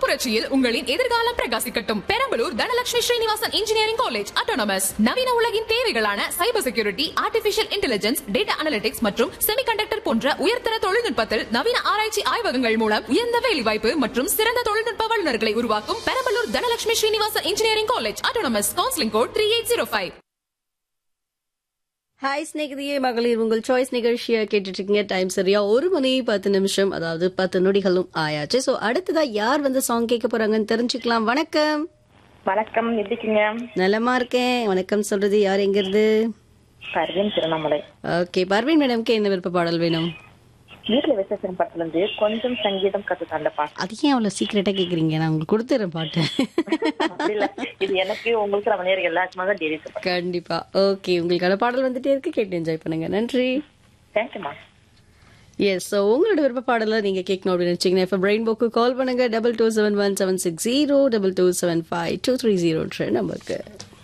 புரட்சியில் உங்களின் எதிர்காலம் பிரகாசிக்கட்டும் Perambalur Dhanalakshmi Srinivasan engineering college autonomous நவீன உலகின் தேவைகளான cyber security artificial intelligence data analytics மற்றும் செமிகண்டக்டர் போன்ற உயர்தர தொழில்நுட்பத்தில் நவீன ஆராய்ச்சி ஆய்வகங்கள் மூலம் உயர்ந்த வேலைவாய்ப்பு மற்றும் சிறந்த தொழில்நுட்ப வல்லுநர்களை உருவாக்கும் Perambalur Dhanalakshmi Srinivasan engineering college autonomous counselling code three eight zero five hi Snegithiye மகளிர் உங்கள் சாய்ஸ் நிகழ்ச்சியை கேட்டுட்டு இருக்கீங்க டைம் சரியா ஒரு மணி பத்து நிமிஷம் அதாவது பத்து நொடிகளும் ஆயாச்சு சோ அடுத்ததா யார் வந்து சாங் கேட்க போறாங்கன்னு தெரிஞ்சுக்கலாம் வணக்கம் வணக்கம் எப்படி இருக்கீங்க நலமா இருக்கேன் வணக்கம் சொல்றது யார் எங்க இருந்து பர்வீன் திருவண்ணாமலை ஓகே பர்வீன் மேடம்க்கு என்ன விருப்ப பாடல் வேணும் வீட்டுல விசேஷம் படத்துல இருந்து கொஞ்சம் சங்கீதம் கத்து தந்த பாட்டு அது ஏன் அவ்வளவு சீக்கிரட்டா கேக்குறீங்க நான் உங்களுக்கு கொடுத்துறேன் பாட்டு அப்படி இல்ல இது எனக்கு உங்களுக்கு நம்ம நேரம் எல்லாருக்குமா தான் டெய்லி கண்டிப்பா ஓகே உங்களுக்கான பாடல் வந்துட்டே இருக்கு கேட்டு என்ஜாய் பண்ணுங்க நன்றி தேங்க்யூமா எஸ் ஸோ உங்களோட விருப்ப பாடலை நீங்க கேட்கணும் அப்படின்னு நினைச்சீங்கன்னா இப்போ பிரெயின் புக்கு கால் பண்ணுங்க double two seven one seven six zero double two seven five two three ஜீரோன்ற நம்பருக்கு